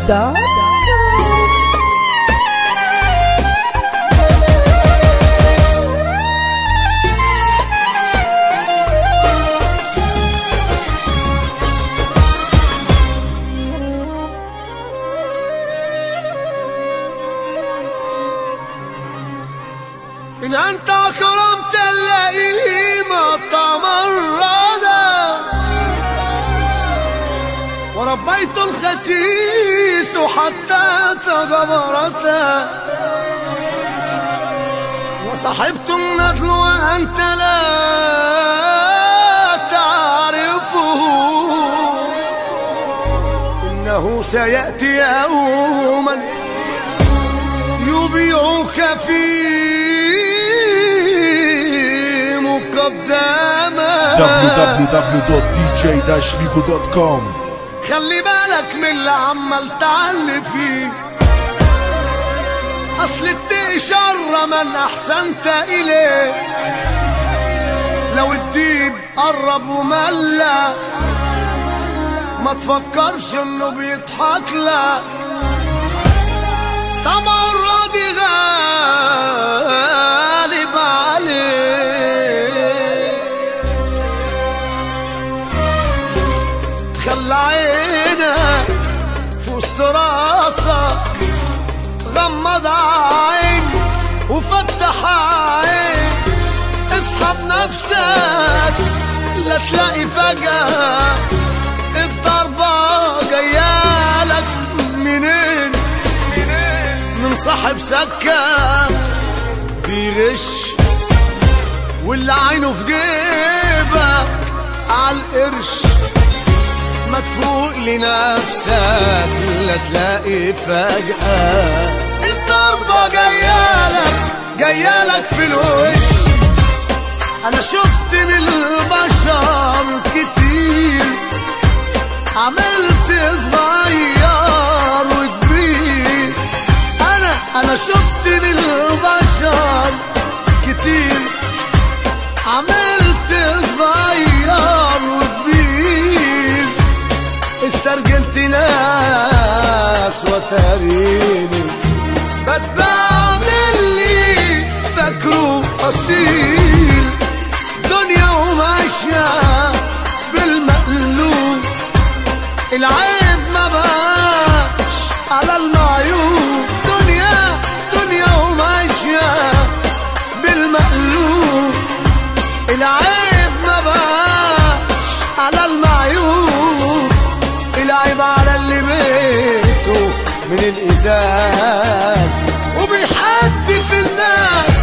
دوت إن أنت أكرمت اللئيم تمردا وربيت الخسيس حتى تغبرتا وصحبت الندل وأنت لا تعرفه إنه سيأتي يوما يبيعك في مقدمة www.dj-vigo.com خلي بالك من اللي عمال تعلي فيه اصل التقي شر من احسنت اليه لو الديب قرب وملى ما تفكرش انه بيضحك لك طبعا الراضي غالب عليه خلى عينك في وسط راسك غمض عين وفتح عين اسحب نفسك لا تلاقي فجأة الضربة جايالك منين من صاحب سكة بيغش واللي عينه في جيبك عالقرش ما تفوق لنفسك لا تلاقي فجأة الضربة جايالك جايالك في الوش أنا شفت من البشر كتير عملت صغير وكبير أنا أنا شفت من البشر كتير عملت صغير وكبير استرجلت ناس وتريني بتباع اللي فاكره اصيل دنيا وماشية بالمقلوب العيب ما بقاش على المعيوب دنيا دنيا وماشية بالمقلوب العيب ما بقاش على المعيوب العيب على اللي بيته من الإزاز وبيحدف الناس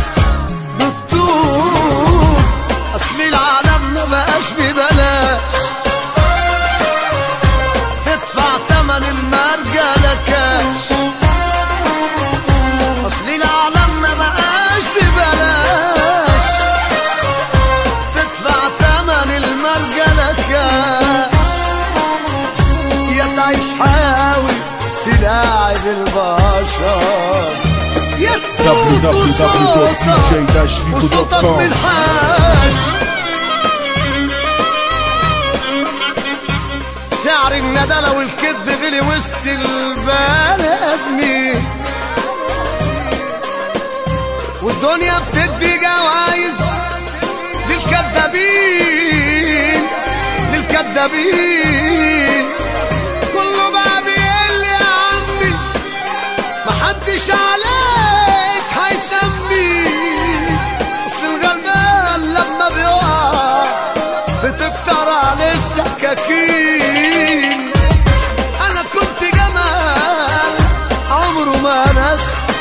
بالطول أصل العالم ما بقاش ببلاش تدفع تمن المرجلة كاش أصل العالم ما بقاش ببلاش تدفع تمن المرجلة كاش يا تعيش حاول تلاعب البشر يا تموت وصوتك وصوتك www.dj-vigo.com بالحاش شعر الندلة والكذب غلي وسط البني آدمين والدنيا بتدي جوايز للكدابين للكدابين كله بقى بيقل يا عمي محدش عليك هيسمي اصل الغلبان لما بيقع بتكتر عليه السكاكين انا كنت جمال عمره ما نخ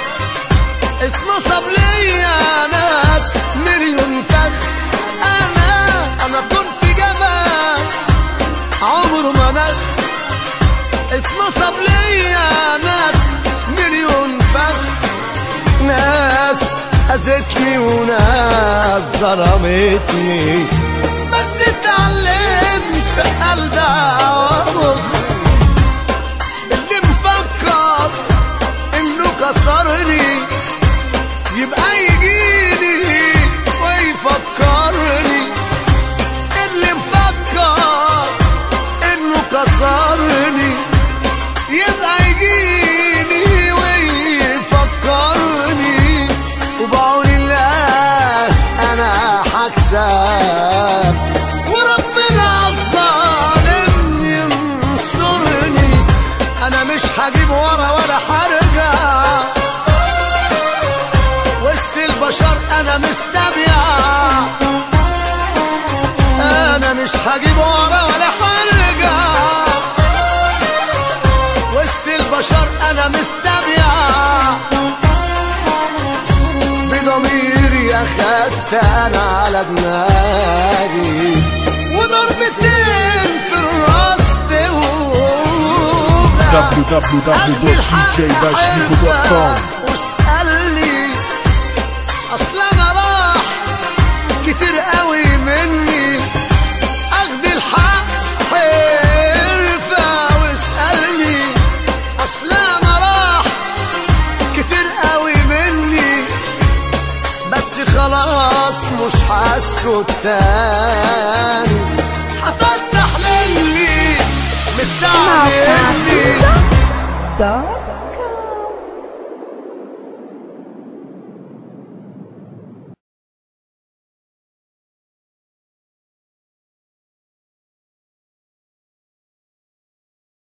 اتنصب ليا ناس مليون فخ انا انا كنت جمال عمره ما نخ اتنصب ليا ناس مليون فخ ناس اذتني وناس ظلمتني بس اتعلمت قلب عوامر اللي مفكر انه كسرني يبقى يجيني ويفكرني اللي مفكر انه كسرني يبقى يجيني هجيب ورا ولا حرجع وسط البشر انا مستبيع انا مش هجيب ورا ولا حرجع وسط البشر انا مستبيع بضميري اخدت انا على دماغي وضربتين في الراس توجع قلبي الحق www.djbashnico.com واسألني اصل انا راح كتير قوي مني اخد الحق حرفة واسألني اصل انا راح كتير قوي مني بس خلاص مش هسكت تاني هفتح للي مستعجلني dot